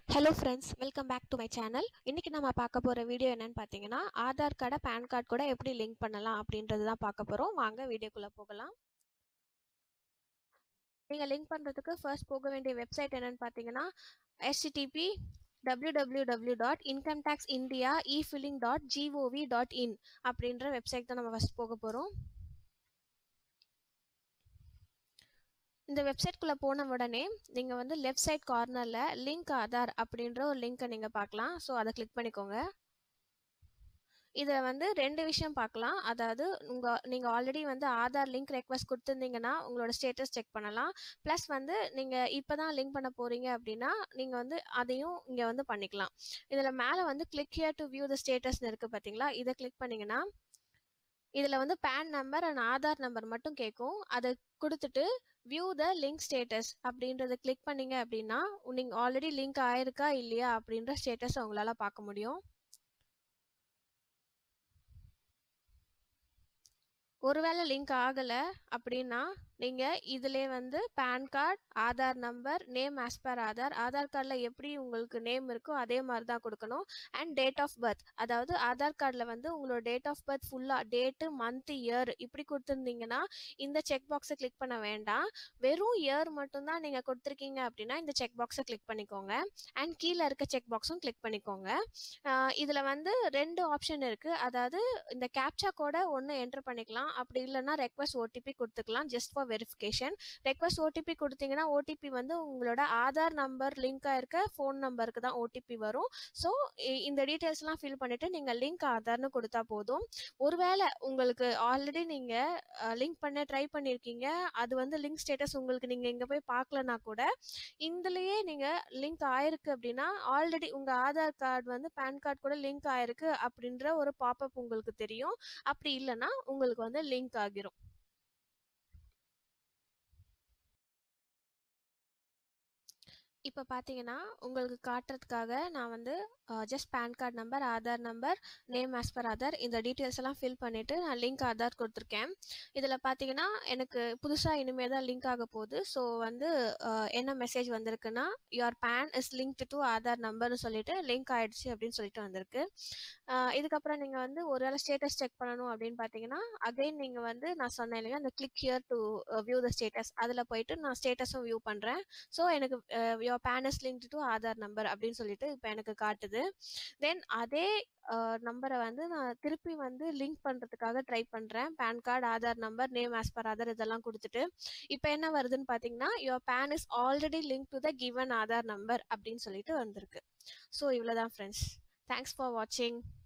hello friends welcome back to my channel இன்றைக்கி நம்ம பார்க்க போகிற வீடியோ என்னன்னு பார்த்தீங்கன்னா ஆதார் கார்டை பேன் கார்டு கூட எப்படி லிங்க் பண்ணலாம் அப்படின்றது தான் பார்க்க போகிறோம் வாங்க வீடியோக்குள்ளே போகலாம் நீங்கள் லிங்க் பண்ணுறதுக்கு ஃபர்ஸ்ட் போக வேண்டிய வெப்சைட் என்னன்னு பார்த்தீங்கன்னா எஸ்டிடிபி www.incometaxindia dot income tax India e filing dot gov dot in அப்படின்ற வெப்சைட் தான் நம்ம ஃபர்ஸ்ட் போக போகிறோம் இந்த வெப்சைட்குள்ளே போன உடனே நீங்கள் வந்து லெஃப்ட் சைட் கார்னரில் லிங்க் ஆதார் அப்படின்ற ஒரு லிங்க்கை நீங்கள் பார்க்கலாம் ஸோ அதை கிளிக் பண்ணிக்கோங்க இதில் வந்து ரெண்டு விஷயம் பார்க்கலாம் அதாவது உங்கள் நீங்கள் ஆல்ரெடி வந்து ஆதார் லிங்க் ரெக்வஸ்ட் கொடுத்துருந்தீங்கன்னா உங்களோட ஸ்டேட்டஸ் செக் பண்ணலாம் ப்ளஸ் வந்து நீங்கள் இப்போ தான் லிங்க் பண்ண போகிறீங்க அப்படின்னா நீங்கள் வந்து அதையும் இங்கே வந்து பண்ணிக்கலாம் இதில் மேலே வந்து click here to view the ஸ்டேட்டஸ்னு இருக்குது பார்த்தீங்களா இதை கிளிக் பண்ணிங்கன்னா இதில் வந்து PAN number and Aadhaar number மட்டும் கேட்கும் அதை கொடுத்துட்டு வியூ த லிங்க் ஸ்டேட்டஸ் அப்படின்றத கிளிக் பண்ணீங்க அப்படின்னா நீங்கள் ஆல்ரெடி லிங்க் ஆயிருக்கா இல்லையா அப்படின்ற ஸ்டேட்டஸ் உங்களால் பார்க்க முடியும் ஒருவேளை லிங்க் ஆகலை அப்படின்னா நீங்கள் இதிலே வந்து PAN card Aadhaar number name as per Aadhaar Aadhaar கார்டில் எப்படி உங்களுக்கு நேம் இருக்கோ அதே மாதிரி தான் கொடுக்கணும் அண்ட் டேட் ஆஃப் பர்த் அதாவது ஆதார் கார்டில் வந்து உங்களோட டேட் ஆஃப் பர்த் ஃபுல்லாக டேட்டு மந்த் இயர் இப்படி கொடுத்துருந்தீங்கன்னா இந்த செக் பாக்ஸை கிளிக் பண்ண வேண்டாம் வெறும் இயர் மட்டும்தான் நீங்கள் கொடுத்துருக்கீங்க அப்படின்னா இந்த செக் பாக்ஸை கிளிக் பண்ணிக்கோங்க அண்ட் கீழே இருக்க செக் பாக்ஸும் கிளிக் பண்ணிக்கோங்க இதில் வந்து ரெண்டு ஆப்ஷன் இருக்குது அதாவது இந்த கேப்சா கோடை ஒன்று என்டர் பண்ணிக்கலாம் அப்படி இல்லைன்னா ரெக்வஸ்ட் ஓடிபி கொடுத்துக்கலாம் just for verification request OTP கொடுத்தீங்கன்னா ஓடிபி வந்து உங்களோட ஆதார் நம்பர் லிங்க் ஆயிருக்க ஃபோன் நம்பருக்கு தான் ஓடிபி வரும் ஸோ இந்த டீட்டெயில்ஸ்லாம் ஃபில் பண்ணிட்டு நீங்கள் லிங்க் ஆதார்னு கொடுத்தா போதும் ஒருவேளை உங்களுக்கு ஆல்ரெடி நீங்கள் லிங்க் பண்ண ட்ரை பண்ணியிருக்கீங்க அது வந்து லிங்க் ஸ்டேட்டஸ் உங்களுக்கு நீங்கள் இங்கே போய் பார்க்கலனா கூட இதுலேயே நீங்கள் லிங்க் ஆயிருக்கு அப்படின்னா ஆல்ரெடி உங்கள் ஆதார் கார்டு வந்து பேன் கார்டு கூட லிங்க் ஆயிருக்கு அப்படின்ற ஒரு பாப்அப் உங்களுக்கு தெரியும் அப்படி இல்லைன்னா உங்களுக்கு வந்து லிங்க் ஆகிரும் இப்போ பார்த்தீங்கன்னா உங்களுக்கு காட்டுறதுக்காக நான் வந்து just PAN card number Aadhaar number name as per Aadhaar இந்த டீட்டெயில்ஸ் எல்லாம் ஃபில் பண்ணிவிட்டு நான் லிங்க் ஆதார் கொடுத்துருக்கேன் இதில் பார்த்தீங்கன்னா எனக்கு புதுசாக இனிமேல் தான் லிங்க் ஆக போகுது ஸோ வந்து என்ன மெசேஜ் வந்திருக்குன்னா your PAN is link to Aadhaar நம்பர்னு சொல்லிட்டு லிங்க் ஆயிடுச்சு அப்படின்னு சொல்லிட்டு வந்திருக்கு இதுக்கப்புறம் நீங்கள் வந்து ஒரு வேளை ஸ்டேட்டஸ் செக் பண்ணணும் அப்படின்னு பார்த்தீங்கன்னா அகைன் நீங்கள் வந்து நான் சொன்னேன் இல்லையா அந்த click here to view the status அதில் போயிட்டு நான் ஸ்டேட்டஸும் வியூ பண்ணுறேன் ஸோ எனக்கு your PAN is link to Aadhaar number அப்படின்னு சொல்லிட்டு இப்போ எனக்கு காட்டுது தென் அதே நம்பரை வந்து நான் திருப்பி வந்து லிங்க் பண்ணுறதுக்காக ட்ரை பண்ணுறேன் PAN card Aadhaar number name as per Aadhaar இதெல்லாம் கொடுத்துட்டு இப்போ என்ன வருதுன்னு பார்த்தீங்கன்னா your PAN is already link to the given Aadhaar number அப்படின்னு சொல்லிட்டு வந்திருக்கு ஸோ இவ்வளோதான் ஃப்ரெண்ட்ஸ் தேங்க்ஸ் ஃபார் வாட்சிங்